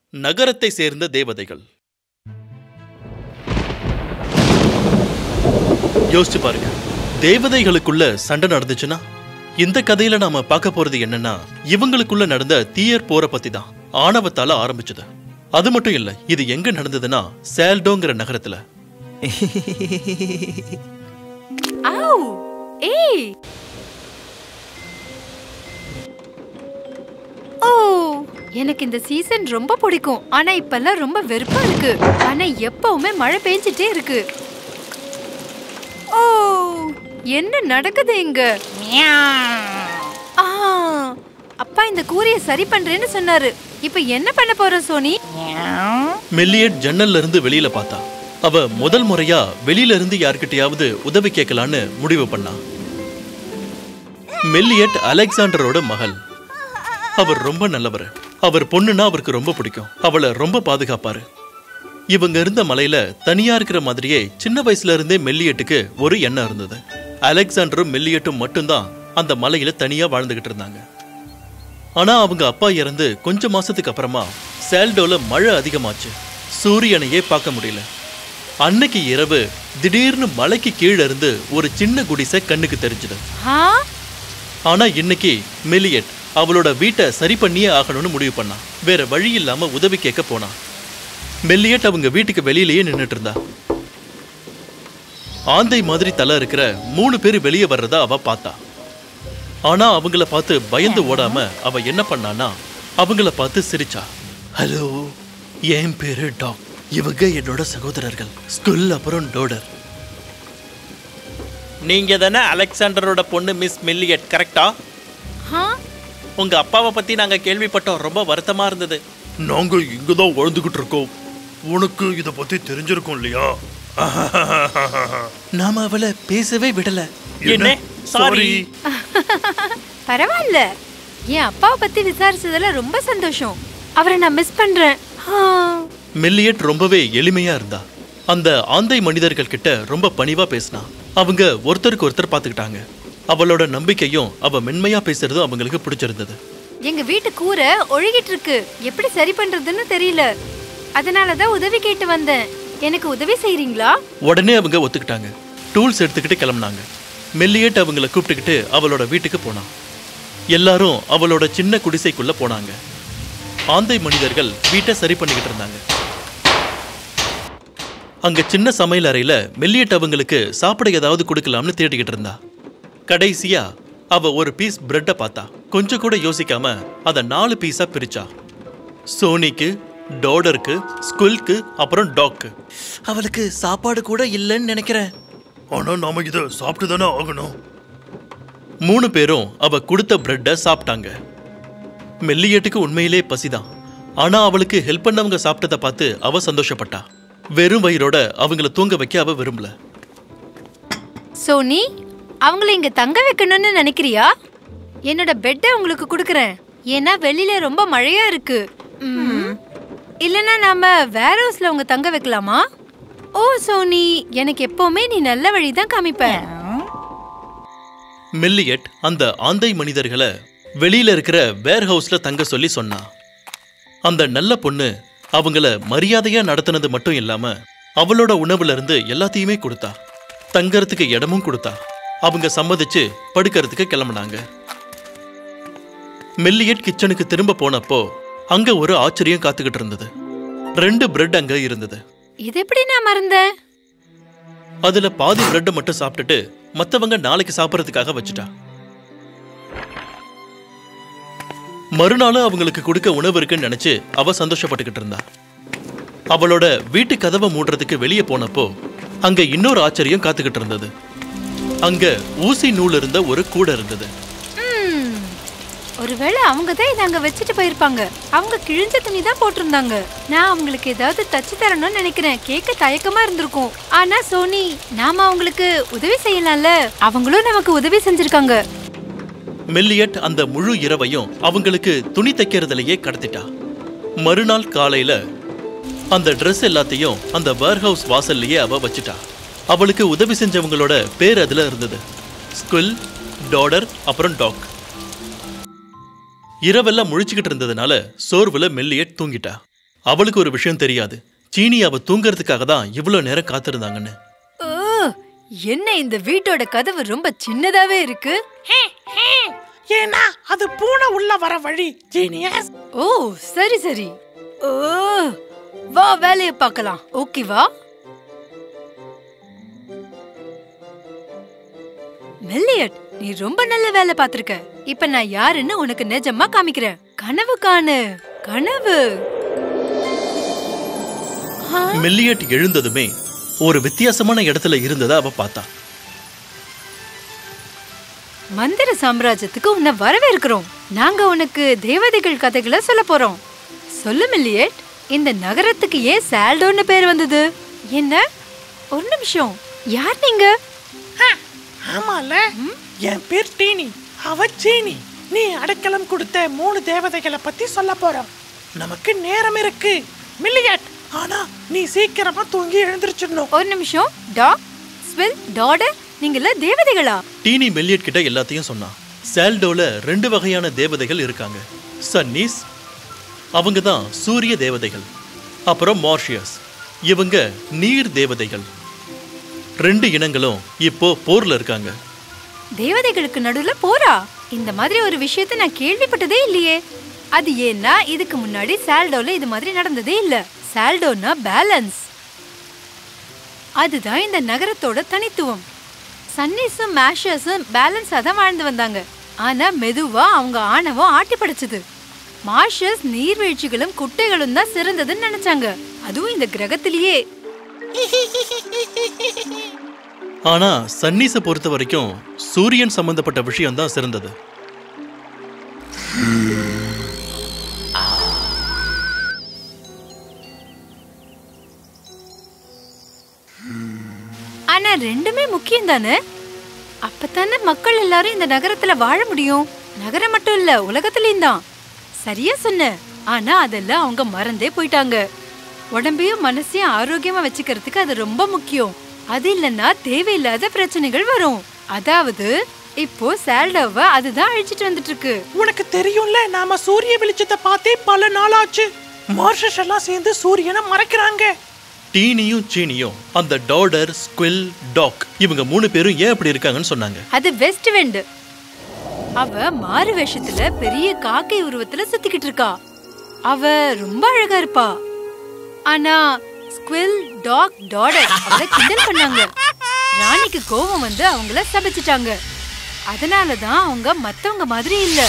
நகரத்தை சேர்ந்த தேவதைகள் யோசிச்சு பாருங்க தேவதைகளுக்குள்ள சண்டை நடந்துச்சுன்னா இந்த கதையில நாம பார்க்க போறது என்னன்னா இவங்களுக்குள்ள நடந்த தீயர் போரை பத்தி தான் ஆணவத்தால ஆரம்பிச்சது அது மட்டும் இல்ல இது எங்க நடந்ததுன்னா சேல்டோங்கிற நகரத்துல ஆவ் ஏய் ஓ எனக்கு இந்த சீசன் ரொம்ப பிடிக்கும் ஆனா இப்பெல்லாம் ரொம்ப வெறுப்பா இருக்கு ஆனா எப்பவுமே மழை பெஞ்சிட்டே இருக்கு ஓ என்ன நடக்குது இங்க ஆ, அப்பா இந்த கூரிய சரி பண்றேன்னு சொன்னாரு இப்ப என்ன பண்ண போற சோனி மெல்லியட் ஜன்னல்ல இருந்து வெளியில பார்த்தா அவ முதல் முறையா வெளியில இருந்து யார்கிட்டயாவது உதவி கேட்கலான்னு முடிவு பண்ணா மெல்லியட் அலெக்சாண்டரோட மகள் அவர் ரொம்ப நல்லவர் அவர் பொண்ணுன்னா அவருக்கு ரொம்ப பிடிக்கும் அவளை ரொம்ப பாதுகாப்பாரு இவங்க இருந்த மலையில தனியா இருக்கிற மாதிரியே சின்ன வயசுல இருந்தே மெல்லியட்டுக்கு ஒரு எண்ணம் இருந்தது அலெக்சாண்டரும் மெல்லியட்டும் மட்டும்தான் அந்த மலையில தனியா வாழ்ந்துகிட்டு இருந்தாங்க ஆனா அவங்க அப்பா இறந்து கொஞ்ச மாசத்துக்கு அப்புறமா சேல்டோல மழை அதிகமாச்சு சூரியனையே பார்க்க முடியல அன்னைக்கு இரவு திடீர்னு மலைக்கு கீழே இருந்து ஒரு சின்ன குடிசை கண்ணுக்கு தெரிஞ்சது ஆ ஆனா இன்னைக்கு மெலியட் அவளோட வீட்டை சரி பண்ணியே ஆகணும்னு முடிவு பண்ணா வேற வழி இல்லாம உதவி கேட்க போனா மெல்லியட் அவங்க வீட்டுக்கு வெளியிலேயே நின்னுட்டு இருந்தா ஆந்தை மாதிரி தலை இருக்கிற மூணு பேர் வெளியே வர்றதா அவ பார்த்தா ஆனா அவங்கள பார்த்து பயந்து ஓடாம அவ என்ன பண்ணானா அவங்கள பார்த்து சிரிச்சா ஹலோ என் பேரு டாக் இவங்க என்னோட சகோதரர்கள் ஸ்குல் அப்புறம் டோடர் நீங்க தானே அலெக்சாண்டரோட பொண்ணு மிஸ் மில்லியட் கரெக்டா ஆ உங்க அப்பாவை பத்தி நாங்க கேள்விப்பட்டோம் ரொம்ப வருத்தமா இருந்தது நாங்க இங்க தான் வாழ்ந்துகிட்டு இருக்கோம் உனக்கு இத பத்தி தெரிஞ்சிருக்கும் இல்லையா நாம அவளை பேசவே விடல என்ன? சாரி பரவாயில்ல என் அப்பாவை பத்தி விசாரிச்சதுல ரொம்ப சந்தோஷம் அவரை நான் மிஸ் பண்றேன் ஆ. மெல்லியட் ரொம்பவே எளிமையா இருந்தா அந்த ஆந்தை மனிதர்கள் கிட்ட ரொம்ப பணிவா பேசினா அவங்க ஒருத்தருக்கு ஒருத்தர் பார்த்துக்கிட்டாங்க அவளோட நம்பிக்கையும் அவ மென்மையா பேசுறதும் அவங்களுக்கு பிடிச்சிருந்தது எங்க வீட்டு கூரை ஒழுகிட்டு இருக்கு எப்படி சரி பண்றதுன்னு தெரியல அதனால தான் உதவி கேட்டு வந்தேன் எனக்கு உதவி செய்றீங்களா உடனே அவங்க ஒத்துக்கிட்டாங்க டூல்ஸ் எடுத்துக்கிட்டு கிளம்புனாங்க மெல்லியட் அவங்கள கூப்பிட்டுக்கிட்டு அவளோட வீட்டுக்கு போனான் எல்லாரும் அவளோட சின்ன குடிசைக்குள்ள போனாங்க ஆந்தை மனிதர்கள் வீட்டை சரி பண்ணிக்கிட்டு இருந்தாங்க அங்க சின்ன சமையல் அறையில மெல்லியட் அவங்களுக்கு சாப்பிட ஏதாவது கொடுக்கலாம்னு தேடிக்கிட்டு இருந்தா கடைசியா அவ ஒரு பீஸ் பிரெட்டை பார்த்தா கொஞ்சம் கூட யோசிக்காம அதை நாலு பீஸா பிரிச்சா சோனிக்கு டோடருக்கு ஸ்குல்க்கு அப்புறம் டாக்கு அவளுக்கு சாப்பாடு கூட இல்லைன்னு நினைக்கிறேன் ஆனா நாம இத சாப்பிட்டு தானே ஆகணும் மூணு பேரும் அவ கொடுத்த பிரெட்டை சாப்பிட்டாங்க மெல்லியட்டுக்கு உண்மையிலே பசிதான் ஆனா அவளுக்கு ஹெல்ப் பண்ணவங்க சாப்பிட்டதை பார்த்து அவ சந்தோஷப்பட்டா வெறும் வயிறோட அவங்கள தூங்க வைக்க அவ விரும்பல சோனி அவங்கள இங்க தங்க வைக்கணும்னு நினைக்கிறியா என்னோட பெட்டை உங்களுக்கு கொடுக்கறேன் ஏன்னா வெளியில ரொம்ப மழையா இருக்கு ம். இல்லனா நாம வேற ஹவுஸ்ல உங்க தங்க வைக்கலாமா ஓ சோனி எனக்கு எப்பவுமே நீ நல்ல வழி தான் காமிப்ப மெல்லியட் அந்த ஆந்தை மனிதர்களை வெளியில இருக்கிற வேர் ஹவுஸ்ல தங்க சொல்லி சொன்னா அந்த நல்ல பொண்ணு அவங்கள மரியாதையா நடத்தினது மட்டும் இல்லாம அவளோட உணவுல இருந்து எல்லாத்தையுமே கொடுத்தா தங்கறதுக்கு இடமும் கொடுத்தா அவங்க சம்மதிச்சு படுக்கிறதுக்கு கிளம்புனாங்க மெல்லியட் கிச்சனுக்கு திரும்ப போனப்போ அங்க ஒரு ஆச்சரியம் காத்துக்கிட்டு இருந்தது ரெண்டு பிரெட் அங்க இருந்தது இது எப்படி நான் மறந்தேன் அதுல பாதி பிரெட்டை மட்டும் சாப்பிட்டுட்டு மத்தவங்க நாளைக்கு சாப்பிடறதுக்காக வச்சுட்டா மறுநாளும் அவங்களுக்கு கொடுக்க உணவு இருக்குன்னு நினைச்சு அவ சந்தோஷப்பட்டுக்கிட்டு இருந்தா அவளோட வீட்டு கதவை மூடுறதுக்கு வெளியே போனப்போ அங்க இன்னொரு ஆச்சரியம் காத்துக்கிட்டு இருந்தது அங்க ஊசி நூல் இருந்த ஒரு கூடை இருந்தது ம். ஒருவேளை அவங்க தான் இதை அங்க வச்சுட்டு போயிருப்பாங்க அவங்க கிழிஞ்ச துணி தான் போட்டிருந்தாங்க நான் அவங்களுக்கு ஏதாவது தச்சு தரணும்னு நினைக்கிறேன் கேட்க தயக்கமா இருந்திருக்கும் ஆனா சோனி நாம அவங்களுக்கு உதவி செய்யலாம்ல அவங்களும் நமக்கு உதவி செஞ்சிருக்காங்க மெல்லியட் அந்த முழு இரவையும் அவங்களுக்கு துணி தைக்கிறதுலயே கடத்திட்டா மறுநாள் காலையில அந்த Dress எல்லாத்தையும் அந்த வேர்ஹவுஸ் வாசல்லையே அவ வச்சுட்டா அவளுக்கு உதவி செஞ்சவங்களோட பேர் அதுல இருந்தது ஸ்குல் டாடர் அப்புறம் டாக் இரவெல்லாம் முழிச்சுக்கிட்டு இருந்ததுனால சோர்வுல மெல்லியட் தூங்கிட்டா அவளுக்கு ஒரு விஷயம் தெரியாது சீனி அவ தூங்கறதுக்காக தான் இவ்வளவு நேரம் காத்திருந்தாங்கன்னு ஓ, என்ன இந்த வீட்டோட கதவு ரொம்ப சின்னதாவே இருக்கு ஹே, ஹே. ஏன்னா அது பூனை உள்ள வர வழி ஜீனியஸ் ஓ சரி சரி ஓ வா வேலைய பார்க்கலாம் ஓகேவா மெல்லியட் நீ ரொம்ப நல்ல வேலை பார்த்திருக்க இப்ப நான் யாருன்னு உனக்கு நிஜமா காமிக்கிறேன் கனவு காணு கனவு ஆ, மெல்லியட் எழுந்ததுமே ஒரு வித்தியாசமான இடத்துல இருந்ததை அவ பார்த்தா மந்திர சாம்ராஜ்யத்துக்கு உன்னை வரவேற்கிறோம் நாங்க உனக்கு தேவதைகள் கதைகளை சொல்ல போறோம் சொல்லு மில்லியட் இந்த நகரத்துக்கு ஏன் சால்டோன்னு பேர் வந்தது என்ன ஒரு நிமிஷம் யார் நீங்க ஆமால என் பேர் டீனி அவ சீனி நீ அடைக்கலம் கொடுத்த மூணு தேவதைகளை பத்தி சொல்ல போறோம் நமக்கு நேரம் இருக்கு மில்லியட் ஆனா நீ சீக்கிரமா தூங்கி எழுந்திருச்சிடணும் ஒரு நிமிஷம் டாக் ஸ்வெல் டாடர் நீங்கள தேவதைகளா டீனி மெல்லியட் கிட்ட எல்லாத்தையும் சொன்னான் சால்டோல ரெண்டு வகையான தேவதைகள் இருக்காங்க சன்னீஸ் அவங்க தான் சூரிய தேவதைகள் அப்புறம் மார்ஷியஸ் இவங்க நீர் தேவதைகள் ரெண்டு இனங்களும் இப்போ போர்ல இருக்காங்க தேவதைகளுக்கு நடுவுல போறா இந்த மாதிரி ஒரு விஷயத்த நான் கேள்விப்பட்டதே இல்லையே அது ஏன்னா இதுக்கு முன்னாடி சால்டோல இது மாதிரி நடந்ததே இல்ல சால்டோனா பேலன்ஸ் அதுதான் இந்த நகரத்தோட தனித்துவம் சன்னீஸும் மேஷர்ஸும் பேலன்ஸா தான் வாழ்ந்து வந்தாங்க ஆனா மெதுவா அவங்க ஆணவம் ஆட்டி படைச்சது மார்ஷஸ் நீர்வீழ்ச்சிகளும் குட்டைகளும் தான் சிறந்ததுன்னு நினைச்சாங்க அதுவும் இந்த கிரகத்திலேயே ஆனா சன்னீஸை பொறுத்த வரைக்கும் சூரியன் சம்பந்தப்பட்ட விஷயம் தான் சிறந்தது ஆனா ரெண்டுமே முக்கியம் தானே அப்பதானே மக்கள் எல்லாரும் இந்த நகரத்துல வாழ முடியும் நகரம் மட்டும் இல்ல உலகத்திலயும் தான் சரியா சொன்ன ஆனா அதெல்லாம் அவங்க மறந்தே போயிட்டாங்க உடம்பையும் மனசையும் ஆரோக்கியமா வச்சுக்கிறதுக்கு அது ரொம்ப முக்கியம் அது இல்லைன்னா தேவையில்லாத பிரச்சனைகள் வரும் அதாவது இப்போ சால்டோவை அதுதான் அழிச்சிட்டு வந்துட்டு இருக்கு உனக்கு தெரியும்ல நாம சூரிய வெளிச்சத்தை பார்த்தே பல நாளாச்சு மார்ஷஸ் எல்லாம் சேர்ந்து சூரியனை மறைக்கிறாங்க டீனியும் சீனியும் அந்த டாடர் ஸ்குவில் டாக் இவங்க மூணு பேரும் ஏன் அப்படி இருக்காங்கன்னு சொன்னாங்க அது வெஸ்ட் வெண்ட் அவ மாறு வேஷத்துல பெரிய காக்கை உருவத்துல சுத்திக்கிட்டு இருக்கா அவ ரொம்ப அழகா இருப்பா ஆனா ஸ்குவில் டாக் டாடர் அவளை கிண்டல் பண்ணாங்க ராணிக்கு கோபம் வந்து அவங்கள சபிச்சிட்டாங்க அதனாலதான் அவங்க மத்தவங்க மாதிரி இல்ல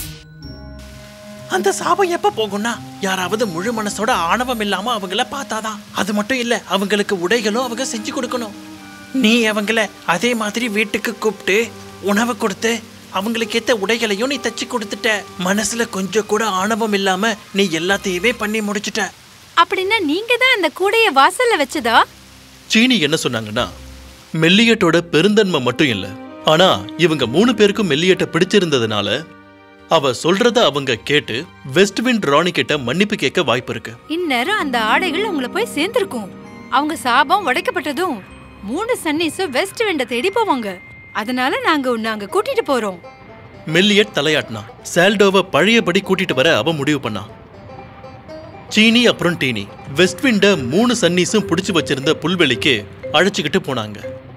அந்த சாபம் எப்ப போகும்னா யாராவது முழு மனசோட ஆணவம் இல்லாம அவங்கள பார்த்தாதான் அது மட்டும் இல்ல அவங்களுக்கு உடைகளும் அவங்க செஞ்சு கொடுக்கணும் நீ அவங்கள அதே மாதிரி வீட்டுக்கு கூப்பிட்டு உணவு கொடுத்து அவங்களுக்கு ஏத்த உடைகளையும் நீ தச்சு கொடுத்துட்ட மனசுல கொஞ்சம் கூட ஆணவம் இல்லாம நீ எல்லாத்தையுமே பண்ணி முடிச்சிட்ட அப்படின்னா நீங்க தான் அந்த கூடைய வாசல்ல வச்சதா சீனி என்ன சொன்னாங்கன்னா மெல்லியட்டோட பெருந்தன்மை மட்டும் இல்ல ஆனா இவங்க மூணு பேருக்கும் மெல்லியட்டை பிடிச்சிருந்ததுனால அவ சொல்றத அவங்க கேட்டு வெஸ்ட்விண்ட் ராணி கிட்ட மன்னிப்பு கேட்க வாய்ப்பு இருக்கு இந்நேரம் அந்த ஆடைகள் அவங்கள போய் சேர்ந்திருக்கும் அவங்க சாபம் உடைக்கப்பட்டதும் மூணு சன்னீஸும் வெஸ்ட் வெண்ட தேடி போவாங்க அதனால நாங்க உன்னை அங்க கூட்டிட்டு போறோம் மெல்லியட் தலையாட்டினா சால்டோவை பழையபடி கூட்டிட்டு வர அவ முடிவு பண்ணா சீனி அப்புறம் டீனி வெஸ்ட்விண்ட மூணு சன்னீஸும் பிடிச்சு வச்சிருந்த புல்வெளிக்கு அழைச்சுக்கிட்டு போனாங்க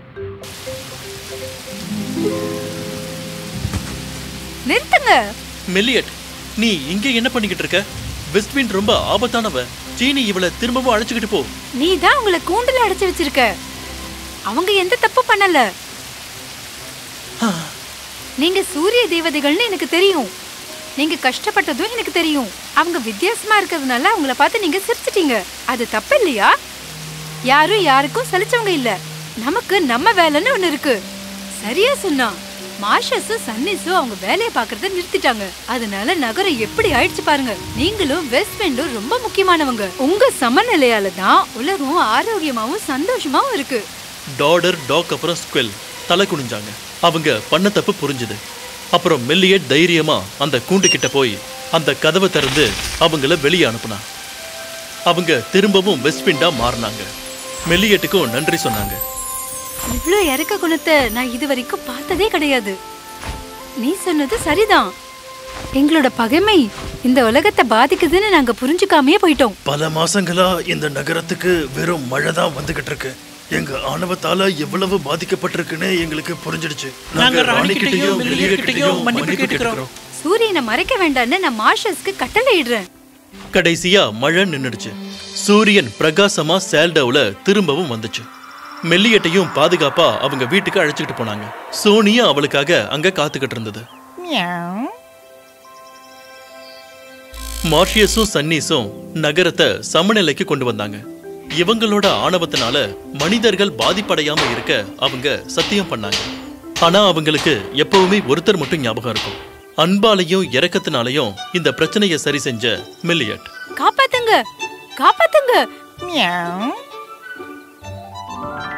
நிறுத்துங்க மெல்லியட் நீ இங்க என்ன பண்ணிக்கிட்டு இருக்க வெஸ்ட்விண்ட் ரொம்ப ஆபத்தானவ சீனி இவளை திரும்பவும் அழைச்சுக்கிட்டு போ நீ தான் உங்களை கூண்டுல அடைச்சு வச்சிருக்க அவங்க எந்த தப்பு பண்ணல நீங்க சூரிய தேவதைகள்னு எனக்கு தெரியும் நீங்க கஷ்டப்பட்டதும் எனக்கு தெரியும் அவங்க வித்தியாசமா இருக்கிறதுனால அவங்கள பார்த்து நீங்க சிரிச்சிட்டீங்க அது தப்பு இல்லையா யாரும் யாருக்கும் சலிச்சவங்க இல்ல நமக்கு நம்ம வேலைன்னு ஒண்ணு இருக்கு சரியா சொன்னா மார்ஷஸும் சன்னிஸும் அவங்க வேலையை பார்க்கறத நிறுத்திட்டாங்க அதனால நகரம் எப்படி ஆயிடுச்சு பாருங்க நீங்களும் வெஸ்ட் வெண்டும் ரொம்ப முக்கியமானவங்க உங்க சமநிலையால தான் உலகம் ஆரோக்கியமாவும் சந்தோஷமாவும் இருக்கு டாடர் டாக் அப்புறம் ஸ்குவெல் தலை குனிஞ்சாங்க அவங்க பண்ண தப்பு புரிஞ்சுது அப்புறம் மெல்லியட் தைரியமா அந்த கூண்டு கிட்ட போய் அந்த கதவை திறந்து அவங்கள வெளியே அனுப்புனா அவங்க திரும்பவும் வெஸ்ட்விண்டா மாறினாங்க மெல்லியட்டுக்கும் நன்றி சொன்னாங்க இவ்ளோ இறக்க குணத்தை நான் இது வரைக்கும் பார்த்ததே கிடையாது நீ சொன்னது சரிதான் எங்களோட பகைமை இந்த உலகத்தை பாதிக்குதுன்னு நாங்க புரிஞ்சுக்காமயே போயிட்டோம் பல மாசங்களா இந்த நகரத்துக்கு வெறும் மழை தான் வந்துகிட்டு இருக்கு எங்க ஆணவத்தால எவ்வளவு பாதிக்கப்பட்டிருக்குன்னு எங்களுக்கு புரிஞ்சிடுச்சு நாங்க ராணிக்கிட்டயும் மில்லியர்கிட்டயும் மன்னிப்பு கேட்டுக்கிறோம் சூரியனை மறைக்க வேண்டாம்னு நான் மார்ஷல்ஸ்க்கு கட்டளை இடுறேன் கடைசியா மழை நின்னுடுச்சு சூரியன் பிரகாசமா சேல்டவுல திரும்பவும் வந்துச்சு மெல்லியட்டையும் பாதுகாப்பா அவங்க வீட்டுக்கு அழைச்சிக்கிட்டு போனாங்க சோனியும் அவளுக்காக அங்க காத்துக்கிட்டு இருந்தது மார்ஷியஸும் சன்னீஸும் நகரத்தை சமநிலைக்கு கொண்டு வந்தாங்க இவங்களோட ஆணவத்தினால மனிதர்கள் பாதிப்படையாம இருக்க அவங்க சத்தியம் பண்ணாங்க ஆனா அவங்களுக்கு எப்பவுமே ஒருத்தர் மட்டும் ஞாபகம் இருக்கும் அன்பாலையும் இரக்கத்தினாலையும் இந்த பிரச்சனையை சரி செஞ்ச மில்லியட் காப்பாத்துங்க காப்பாத்துங்க